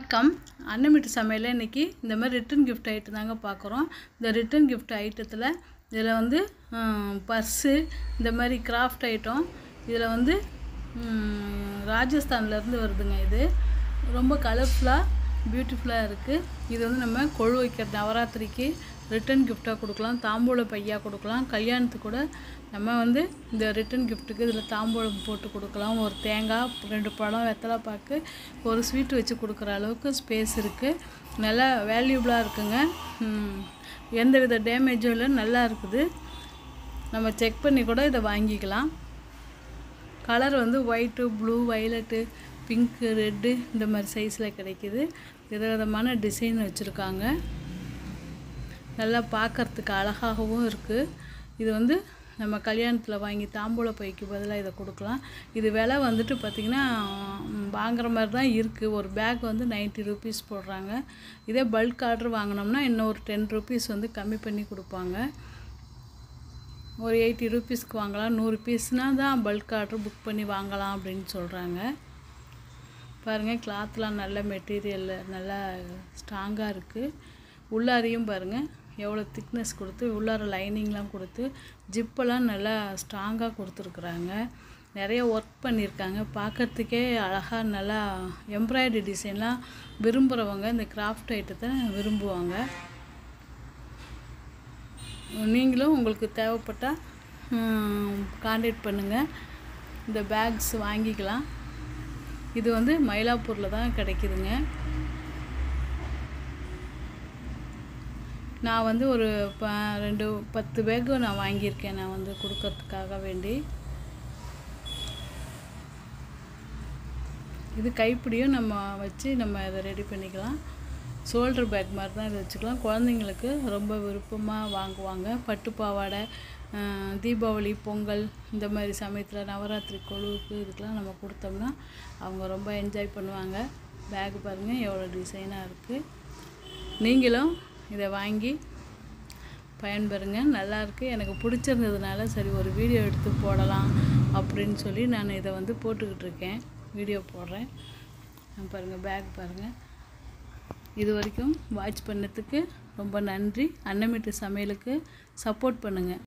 வணக்கம் அன்னமிட்டு சமையலில் இன்றைக்கி இந்த மாதிரி ரிட்டன் கிஃப்ட் ஐட்டம் தாங்க பார்க்குறோம் இந்த ரிட்டன் கிஃப்ட் ஐட்டத்தில் இதில் வந்து பர்ஸு இந்த மாதிரி கிராஃப்ட் ஐட்டம் இதில் வந்து ம், ராஜஸ்தான்லேருந்து வருதுங்க இது ரொம்ப கலர்ஃபுல்லாக பியூட்டிஃபுல்லாக இருக்குது இது வந்து நம்ம கொழு வைக்கிற நவராத்திரிக்கு ரிட்டன் கிஃப்டாக கொடுக்கலாம் தாம்பூல பையா கொடுக்கலாம் கல்யாணத்துக்கு கூட நம்ம வந்து இந்த ரிட்டன் கிஃப்ட்டுக்கு இதில் தாம்பூலம் போட்டு கொடுக்கலாம் ஒரு தேங்காய் ரெண்டு பழம் வெத்தலை பாக்கு ஒரு ஸ்வீட் வச்சு கொடுக்குற அளவுக்கு ஸ்பேஸ் இருக்குது நல்லா வேல்யூபிளாக இருக்குங்க ம், எந்த வித டேமேஜும் இல்லை நல்லா இருக்குது நம்ம செக் பண்ணி கூட இதை வாங்கிக்கலாம் கலர் வந்து white blue violet pink red இந்த மாதிரி சைஸில் கிடைக்கிது விதவிதமான டிசைன் வச்சுருக்காங்க நல்லா பார்க்கறதுக்கு அழகாகவும் இருக்குது இது வந்து நம்ம கல்யாணத்தில் வாங்கி தாம்பூல பைக்கு பதிலாக இதை கொடுக்கலாம் இது விலை வந்துட்டு பார்த்திங்கன்னா ம், வாங்குற மாதிரி தான் இருக்குது ஒரு பேக் வந்து 90 ருபீஸ் போடுறாங்க இதே பல்க் ஆர்டர் வாங்கினோம்னா இன்னும் ஒரு டென் ருபீஸ் வந்து கம்மி பண்ணி கொடுப்பாங்க ஒரு எயிட்டி ருபீஸ்க்கு வாங்கலாம் நூறு பீஸ்னால் தான் பல்க் ஆர்டர் புக் பண்ணி வாங்கலாம் அப்படின்னு சொல்கிறாங்க பாருங்கள் கிளாத்லாம் நல்ல மெட்டீரியல் நல்லா ஸ்ட்ராங்காக இருக்குது உள்ளாரையும் பாருங்கள் எவ்வளோ திக்னஸ் கொடுத்து உள்ளார லைனிங்லாம் கொடுத்து ஜிப்பெல்லாம் நல்லா ஸ்ட்ராங்காக கொடுத்துருக்குறாங்க நிறைய ஒர்க் பண்ணியிருக்காங்க பார்க்கறதுக்கே அழகாக நல்லா எம்ப்ராய்டரி டிசைன்லாம் விரும்புகிறவங்க இந்த கிராஃப்ட் ஐட்டத்தை விரும்புவாங்க நீங்களும் உங்களுக்கு தேவைப்பட்டால் காண்டாக்ட் பண்ணுங்கள் இந்த பேக்ஸ் வாங்கிக்கலாம் இது வந்து மயிலாப்பூரில் தான் கிடைக்குதுங்க நான் வந்து ஒரு ப ரெண்டு பத்து பேக்கு நான் வாங்கியிருக்கேன் நான் வந்து கொடுக்கறதுக்காக வேண்டி இது கைப்பிடியும் நம்ம வச்சு நம்ம இதை ரெடி பண்ணிக்கலாம் ஷோல்டர் பேக் மாதிரி தான் இதை வச்சுக்கலாம் குழந்தைங்களுக்கு ரொம்ப விருப்பமாக வாங்குவாங்க பட்டு பாவாடை அஹ், தீபாவளி பொங்கல் இந்த மாதிரி சமயத்தில் நவராத்திரி கொழுவுக்கு இதுக்கெலாம் நம்ம கொடுத்தோம்னா அவங்க ரொம்ப என்ஜாய் பண்ணுவாங்க பேக் பாருங்கள் எவ்வளோ டிசைனாக இருக்குது நீங்களும் இதை வாங்கி பயன்பெறுங்க நல்லா இருக்கு எனக்கு பிடிச்சிருந்ததுனால சரி ஒரு வீடியோ எடுத்து போடலாம் அப்படின்னு சொல்லி நான் இதை வந்து போட்டுக்கிட்டு இருக்கேன் வீடியோ போடுறேன் பாருங்கள் பேக் பாருங்கள் இது வரைக்கும் வாட்ச் பண்ணதுக்கு ரொம்ப நன்றி அன்னமிட்டு சமையலுக்கு சப்போர்ட் பண்ணுங்கள்